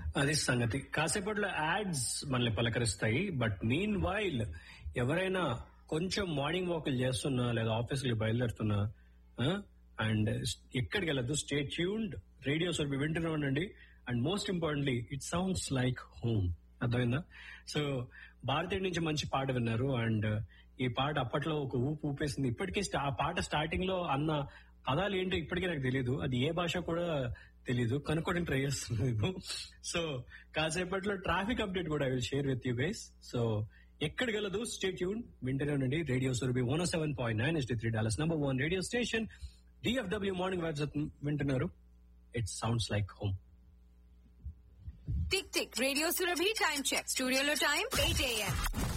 అది సంగతి కాసేపట్లో యాడ్స్ మనల్ని పలకరిస్తాయి బట్ మీన్ వైల్ ఎవరైనా కొంచెం మార్నింగ్ వాకులు చేస్తున్నా లేదా ఆఫీస్కి బయలుదేరుతున్నా అండ్ ఎక్కడికి వెళ్ళదు స్టే ట్యూన్డ్ రేడియో సర్వి వింటూనే ఉండండి and most importantly it sounds like home అర్థమైందా సో భారతీయ నుంచి మంచి పాట విన్నారు అండ్ ఈ పాట అప్పట్లో ఒక ఊపు ఊపేసింది ఇప్పటికే స్టా- ఆ పాట స్టార్టింగ్ లో అన్న పదాలు ఏంటో ఇప్పటికీ నాకు తెలియదు అది ఏ భాష కూడా తెలీదు కనుక్కోవడానికి ట్రై చేస్తున్నాను సో కాసేపట్లో ట్రాఫిక్ అప్డేట్ కూడా I will share with you guys so ఎక్కడ గలదు స్టే ట్యూన్ వింటూనే ఉండండి radio Surabhi one seven point nine ST three dollars number one radio station DFW morning vibes వింటున్నారు it sounds like home tick tick radio Surabhi time check స్టూడియోలో time eight AM